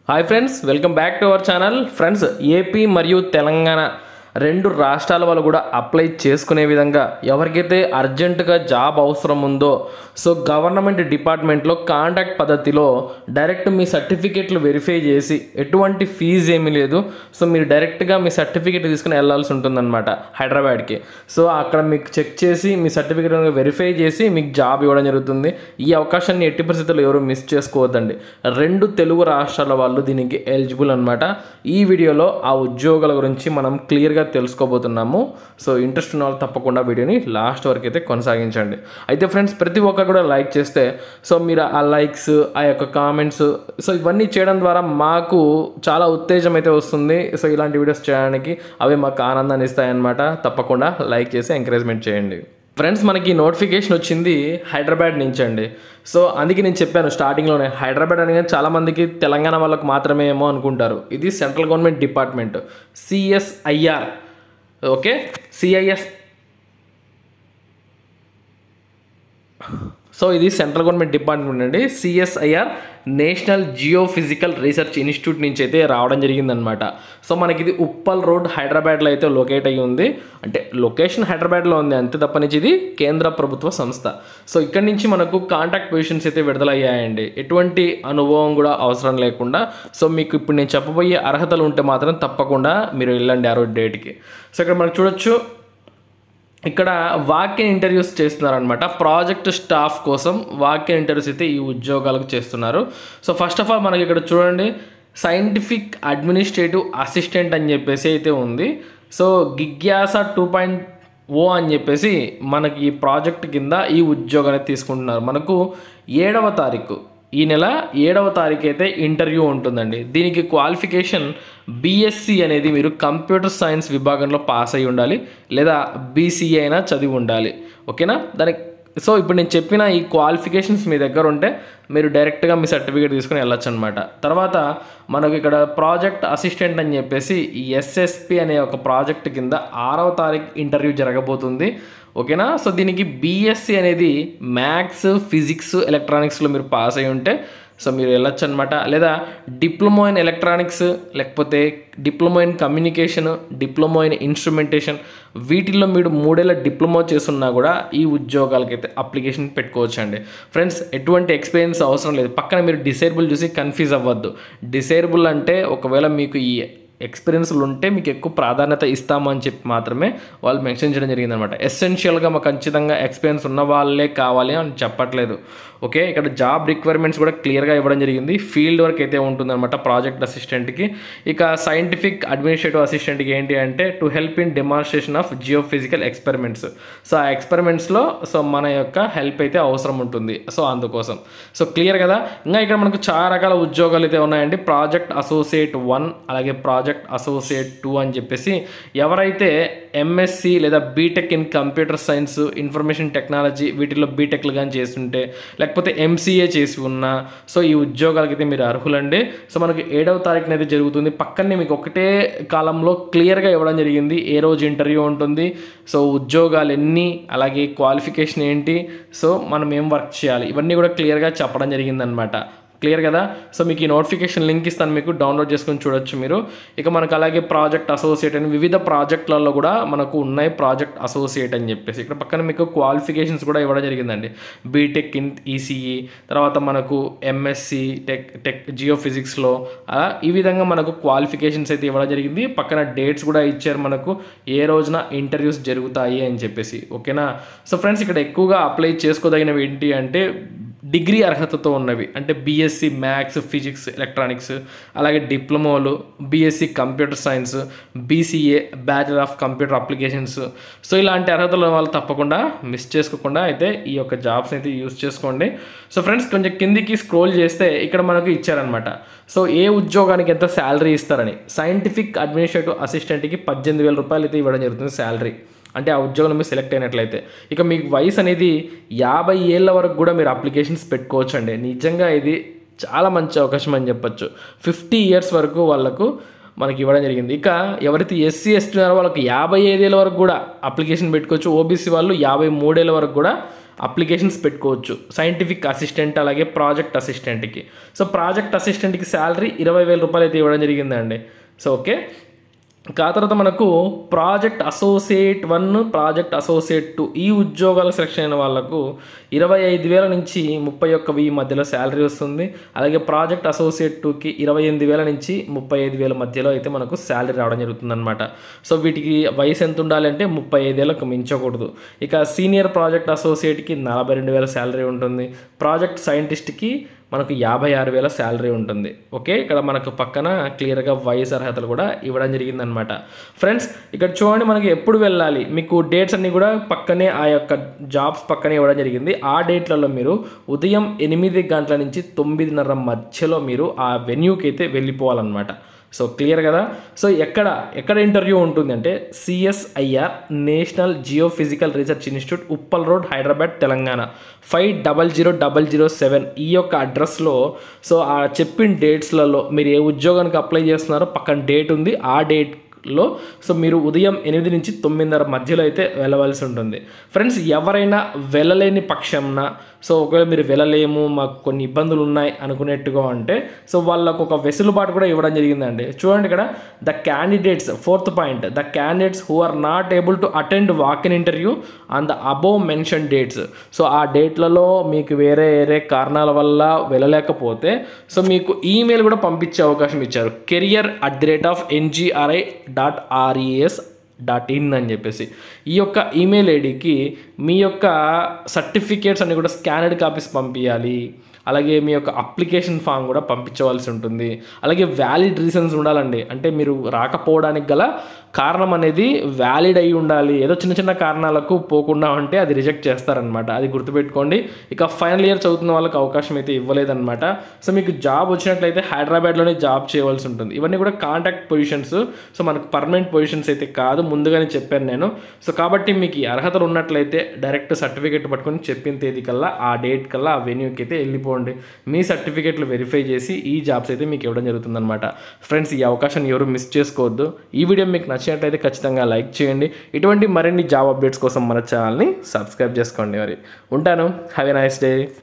hi friends welcome back to our channel friends AP మరియు తెలంగాణ రెండు రాష్ట్రాల వాళ్ళు కూడా అప్లై చేసుకునే విధంగా ఎవరికైతే అర్జెంటుగా జాబ్ అవసరం ఉందో సో గవర్నమెంట్ డిపార్ట్మెంట్లో కాంటాక్ట్ పద్ధతిలో డైరెక్ట్ మీ సర్టిఫికేట్లు వెరిఫై చేసి ఎటువంటి ఫీజు ఏమీ లేదు సో మీరు డైరెక్ట్గా మీ సర్టిఫికేట్ తీసుకుని వెళ్ళాల్సి ఉంటుందన్నమాట హైదరాబాద్కి సో అక్కడ మీకు చెక్ చేసి మీ సర్టిఫికేట్ వెరిఫై చేసి మీకు జాబ్ ఇవ్వడం జరుగుతుంది ఈ అవకాశాన్ని ఎట్టి పరిస్థితుల్లో ఎవరు మిస్ చేసుకోవద్దండి రెండు తెలుగు రాష్ట్రాల వాళ్ళు దీనికి ఎలిజిబుల్ అనమాట ఈ వీడియోలో ఆ ఉద్యోగాల గురించి మనం క్లియర్గా తెలుసుకోబోతున్నాము సో ఇంట్రెస్ట్ ఉన్న వాళ్ళు తప్పకుండా వీడియోని లాస్ట్ వరకు అయితే కొనసాగించండి అయితే ఫ్రెండ్స్ ప్రతి ఒక్కరు కూడా లైక్ చేస్తే సో మీరు ఆ లైక్స్ ఆ యొక్క కామెంట్స్ సో ఇవన్నీ చేయడం ద్వారా మాకు చాలా ఉత్తేజం అయితే వస్తుంది సో ఇలాంటి వీడియోస్ చేయడానికి అవి మాకు ఆనందాన్ని ఇస్తాయన్నమాట తప్పకుండా లైక్ చేసి ఎంకరేజ్మెంట్ చేయండి ఫ్రెండ్స్ మనకి నోటిఫికేషన్ వచ్చింది హైదరాబాద్ నుంచి అండి సో అందుకే నేను చెప్పాను స్టార్టింగ్లోనే హైదరాబాద్ అనేది చాలామందికి తెలంగాణ వాళ్ళకు మాత్రమే ఏమో అనుకుంటారు ఇది central government department CSIR okay CIS so ఇది సెంట్రల్ గవర్నమెంట్ డిపార్ట్మెంట్ అండి CSIR national geo physical research institute నుంచి అయితే రావడం జరిగిందనమాట సో మనకి ఇది ఉప్పల్ రోడ్ హైదరాబాద్లో అయితే లొకేట్ అయ్యి ఉంది అంటే లొకేషన్ హైదరాబాద్లో ఉంది అంతే తప్ప నుంచి ఇది కేంద్ర ప్రభుత్వ సంస్థ సో ఇక్కడ నుంచి మనకు కాంటాక్ట్ పొజిషన్స్ అయితే విడుదలయ్యాయండి ఎటువంటి అనుభవం కూడా అవసరం లేకుండా సో మీకు ఇప్పుడు నేను చెప్పబోయే అర్హతలు ఉంటే మాత్రం తప్పకుండా మీరు వెళ్ళండి ఆ రోజు డేట్కి సో ఇక్కడ మనకు చూడొచ్చు ఇక్కడ వాక్య ఇంటర్వ్యూస్ చేస్తున్నారనమాట ప్రాజెక్ట్ స్టాఫ్ కోసం వాక్య ఇంటర్వ్యూస్ అయితే ఈ ఉద్యోగాలకు చేస్తున్నారు సో ఫస్ట్ ఆఫ్ ఆల్ మనకి ఇక్కడ చూడండి సైంటిఫిక్ అడ్మినిస్ట్రేటివ్ అసిస్టెంట్ అని చెప్పేసి అయితే ఉంది so Jigyasa two point O అని చెప్పేసి మనకి ఈ ప్రాజెక్ట్ కింద ఈ ఉద్యోగాన్ని తీసుకుంటున్నారు మనకు ఏడవ తారీఖు ఈ నెల ఏడవ తారీఖు అయితే ఇంటర్వ్యూ ఉంటుందండి దీనికి క్వాలిఫికేషన్ బీఎస్సీ అనేది మీరు కంప్యూటర్ సైన్స్ విభాగంలో పాస్ అయి ఉండాలి లేదా బీసీఏ అయినా చదివి ఉండాలి ఓకేనా దానికి సో ఇప్పుడు నేను చెప్పిన ఈ క్వాలిఫికేషన్స్ మీ దగ్గర ఉంటే మీరు డైరెక్ట్గా మీ సర్టిఫికేట్ తీసుకుని వెళ్ళొచ్చు అనమాట తర్వాత మనకు ఇక్కడ ప్రాజెక్ట్ అసిస్టెంట్ అని చెప్పేసి ఈ ఎస్ఎస్పి అనే ఒక ప్రాజెక్ట్ కింద ఆరవ తారీఖు ఇంటర్వ్యూ జరగబోతుంది ఓకేనా సో దీనికి బీఎస్సీ అనేది మ్యాథ్స్ ఫిజిక్స్ ఎలక్ట్రానిక్స్లో మీరు పాస్ అయి ఉంటే సో మీరు వెళ్ళొచ్చు అనమాట లేదా డిప్లొమా ఇన్ ఎలక్ట్రానిక్స్ లేకపోతే diploma in communication diploma in instrumentation వీటిల్లో మీరు మూడేళ్ళ డిప్లొమా చేస్తున్నా కూడా ఈ ఉద్యోగాలకైతే అప్లికేషన్ పెట్టుకోవచ్చు అండి ఫ్రెండ్స్ ఎటువంటి ఎక్స్పీరియన్స్ అవసరం లేదు పక్కన మీరు డిసేబుల్ చూసి కన్ఫ్యూజ్ అవ్వద్దు డిసేబుల్ అంటే ఒకవేళ మీకు ఈ ఎక్స్పీరియన్స్లు ఉంటే మీకు ఎక్కువ ప్రాధాన్యత ఇస్తాము అని చెప్పి మాత్రమే వాళ్ళు మెన్షన్ చేయడం జరిగిందనమాట ఎసెన్షియల్గా మాకు ఖచ్చితంగా ఎక్స్పీరియన్స్ ఉన్న వాళ్ళే కావాలి అని చెప్పట్లేదు ఓకే ఇక్కడ జాబ్ రిక్వైర్మెంట్స్ కూడా క్లియర్గా ఇవ్వడం జరిగింది ఫీల్డ్ వర్క్ అయితే ఉంటుందన్నమాట ప్రాజెక్ట్ అసిస్టెంట్కి ఇక సైంటిఫిక్ అడ్మినిస్ట్రేటివ్ అసిస్టెంట్కి ఏంటి అంటే to help in demonstration of geo physical experiments so ఆ ఎక్స్పెరిమెంట్స్లో సో మన యొక్క హెల్ప్ అయితే అవసరం ఉంటుంది సో అందుకోసం సో క్లియర్ కదా ఇంకా ఇక్కడ మనకు చాలా రకాల ఉద్యోగాలు అయితే ఉన్నాయండి ప్రాజెక్ట్ అసోసియేట్ వన్ అలాగే ప్రాజెక్ట్ అసోసియేట్ టూ అని చెప్పేసి ఎవరైతే ఎంఎస్సి లేదా BTech in computer science information technology వీటిలో బీటెక్లు కానీ చేస్తుంటే లేకపోతే ఎంసీఏ చేసి ఉన్నా సో ఈ ఉద్యోగాలకి అయితే మీరు అర్హులండి సో మనకి ఏడవ తారీఖున అయితే జరుగుతుంది పక్కనే మీకు ఒకటే కాలంలో క్లియర్గా ఇవ్వడం జరిగింది ఏ రోజు ఇంటర్వ్యూ ఉంటుంది సో ఉద్యోగాలు ఎన్ని అలాగే క్వాలిఫికేషన్ ఏంటి సో మనం ఏం వర్క్ చేయాలి ఇవన్నీ కూడా క్లియర్గా చెప్పడం జరిగిందనమాట క్లియర్ కదా సో మీకు ఈ నోటిఫికేషన్ లింక్ ఇస్తాను మీకు డౌన్లోడ్ చేసుకొని చూడొచ్చు మీరు ఇక మనకు అలాగే ప్రాజెక్ట్ అసోసియేట్ అని వివిధ ప్రాజెక్టులలో కూడా మనకు ఉన్నాయి ప్రాజెక్ట్ అసోసియేట్ అని చెప్పేసి ఇక్కడ పక్కన మీకు క్వాలిఫికేషన్స్ కూడా ఇవ్వడం జరిగిందండి బీటెక్ ఇన్ ఈసీఈ తర్వాత మనకు ఎంఎస్సి టెక్ టెక్ జియో ఫిజిక్స్లో అలా ఈ విధంగా మనకు క్వాలిఫికేషన్స్ అయితే ఇవ్వడం జరిగింది పక్కన డేట్స్ కూడా ఇచ్చారు మనకు ఏ రోజున ఇంటర్వ్యూస్ జరుగుతాయి అని చెప్పేసి ఓకేనా సో ఫ్రెండ్స్ ఇక్కడ ఎక్కువగా అప్లై చేసుకోదగినవి ఏంటి అంటే డిగ్రీ అర్హతతో ఉన్నవి అంటే బీఎస్సీ మ్యాథ్స్ ఫిజిక్స్ ఎలక్ట్రానిక్స్ అలాగే డిప్లొమాలు BSc computer science BCA bachelor of computer applications so ఇలాంటి అర్హతలు ఉన్న వాళ్ళు తప్పకుండా మిస్ చేసుకోకుండా అయితే ఈ యొక్క జాబ్స్ అయితే యూస్ చేసుకోండి సో ఫ్రెండ్స్ కొంచెం కిందికి స్క్రోల్ చేస్తే ఇక్కడ మనకు ఇచ్చారనమాట సో ఏ ఉద్యోగానికి ఎంత శాలరీ ఇస్తారని సైంటిఫిక్ అడ్మినిస్ట్రేటివ్ అసిస్టెంట్కి పద్దెనిమిది వేల రూపాయలు అయితే ఇవ్వడం జరుగుతుంది శాలరీ అంటే ఆ ఉద్యోగంలో మీరు సెలెక్ట్ అయినట్లయితే ఇక మీకు వయసు అనేది యాభై ఏళ్ళ వరకు కూడా మీరు అప్లికేషన్స్ పెట్టుకోవచ్చు అండి నిజంగా ఇది చాలా మంచి అవకాశం అని చెప్పొచ్చు ఫిఫ్టీ ఇయర్స్ వరకు వాళ్ళకు మనకి ఇవ్వడం జరిగింది ఇక ఎవరైతే ఎస్సీ ఎస్టీ ఉన్నారో వాళ్ళకి యాభై ఐదేళ్ళ వరకు కూడా అప్లికేషన్ పెట్టుకోవచ్చు ఓబీసీ వాళ్ళు యాభై మూడేళ్ళ వరకు కూడా అప్లికేషన్స్ పెట్టుకోవచ్చు సైంటిఫిక్ అసిస్టెంట్ అలాగే ప్రాజెక్ట్ అసిస్టెంట్కి సో ప్రాజెక్ట్ అసిస్టెంట్కి శాలరీ ఇరవై వేల రూపాయలు అయితే ఇవ్వడం జరిగిందండి సో ఓకే ఇంకా ఆ తర్వాత మనకు project associate one project associate two ఈ ఉద్యోగాల సెలక్షన్ అయిన వాళ్ళకు ఇరవై ఐదు వేల నుంచి ముప్పై ఒక్క వెయ్యి మధ్యలో శాలరీ వస్తుంది అలాగే ప్రాజెక్ట్ అసోసియేట్ టూకి ఇరవై ఎనిమిది వేల నుంచి ముప్పై ఐదు వేల మధ్యలో అయితే మనకు శాలరీ రావడం జరుగుతుందన్నమాట సో వీటికి వయసు ఎంత ఉండాలి అంటే ముప్పై ఐదేళ్ళకు మించకూడదు ఇక సీనియర్ ప్రాజెక్ట్ అసోసియేట్కి నలభై రెండు వేల శాలరీ ఉంటుంది ప్రాజెక్ట్ సైంటిస్ట్కి మనకు యాభై ఆరు వేల శాలరీ ఉంటుంది ఓకే ఇక్కడ మనకు పక్కన క్లియర్గా వయసు అర్హతలు కూడా ఇవ్వడం జరిగిందనమాట ఫ్రెండ్స్ ఇక్కడ చూడండి మనకి ఎప్పుడు వెళ్ళాలి మీకు డేట్స్ అన్నీ కూడా పక్కనే ఆ యొక్క జాబ్స్ పక్కనే ఇవ్వడం జరిగింది ఆ డేట్లలో మీరు ఉదయం ఎనిమిది గంటల నుంచి తొమ్మిదిన్నర మధ్యలో మీరు ఆ వెన్యూకి అయితే వెళ్ళిపోవాలన్నమాట సో క్లియర్ కదా సో ఎక్కడ ఎక్కడ ఇంటర్వ్యూ ఉంటుంది అంటే CSIR national geophysical research institute Uppal road Hyderabad Telangana five double zero double zero seven ఈ యొక్క అడ్రస్లో సో ఆ చెప్పిన డేట్స్లలో మీరు ఏ ఉద్యోగానికి అప్లై చేస్తున్నారో పక్కన డేట్ ఉంది ఆ డేట్ లో సో మీరు ఉదయం ఎనిమిది నుంచి తొమ్మిదిన్నర మధ్యలో అయితే వెళ్ళవలసి ఉంటుంది ఫ్రెండ్స్ ఎవరైనా వెళ్ళలేని పక్షంన సో ఒకవేళ మీరు వెళ్ళలేము మాకు కొన్ని ఇబ్బందులు ఉన్నాయి అనుకునేట్టుగా అంటే సో వాళ్ళకు ఒక వెసులుబాటు కూడా ఇవ్వడం జరిగిందండి చూడండి ఇక్కడ the candidates fourth point the candidates who are not able to attend walk in interview on the above mention dates so ఆ డేట్లలో మీకు వేరే వేరే కారణాల వల్ల వెళ్ళలేకపోతే సో మీకు ఈమెయిల్ కూడా పంపించే అవకాశం ఇచ్చారు career at the rate of NGRI dot RES dot in అని చెప్పేసి ఈ యొక్క ఈమెయిల్ ఐడికి మీ యొక్క సర్టిఫికేట్స్ అన్ని కూడా స్కానర్డ్ కాపీస్ పంపించాలి అలాగే మీ యొక్క అప్లికేషన్ ఫామ్ కూడా పంపించవలసి ఉంటుంది అలాగే వ్యాలిడ్ రీజన్స్ ఉండాలండి అంటే మీరు రాకపోవడానికి గల కారణం అనేది వ్యాలిడ్ అయి ఉండాలి ఏదో చిన్న చిన్న కారణాలకు పోకుండా ఉంటే అది రిజెక్ట్ చేస్తారనమాట అది గుర్తుపెట్టుకోండి ఇక ఫైనల్ ఇయర్ చదువుతున్న వాళ్ళకి అవకాశం అయితే ఇవ్వలేదన్నమాట సో మీకు జాబ్ వచ్చినట్లయితే హైదరాబాద్లోనే జాబ్ చేయవలసి ఉంటుంది ఇవన్నీ కూడా కాంటాక్ట్ పొజిషన్స్ సో మనకు పర్మనెంట్ పొజిషన్స్ అయితే కాదు ముందుగానే చెప్పాను నేను సో కాబట్టి మీకు ఈ అర్హతలు ఉన్నట్లయితే డైరెక్ట్ సర్టిఫికేట్ పట్టుకొని చెప్పిన తేదీ కల్లా ఆ డేట్ కల్లా ఆ వెన్యూకి అయితే వెళ్ళిపోండి మీ సర్టిఫికేట్లు వెరిఫై చేసి ఈ జాబ్స్ అయితే మీకు ఇవ్వడం జరుగుతుందన్నమాట ఫ్రెండ్స్ ఈ అవకాశాన్ని ఎవరు మిస్ చేసుకోవద్దు ఈ వీడియో మీకు నచ్చినట్లయితే ఖచ్చితంగా లైక్ చేయండి ఇటువంటి మరిన్ని జాబ్ అప్డేట్స్ కోసం మన ఛానల్ని సబ్స్క్రైబ్ చేసుకోండి మరి ఉంటాను హ్యావ్ ఎ నైస్ డే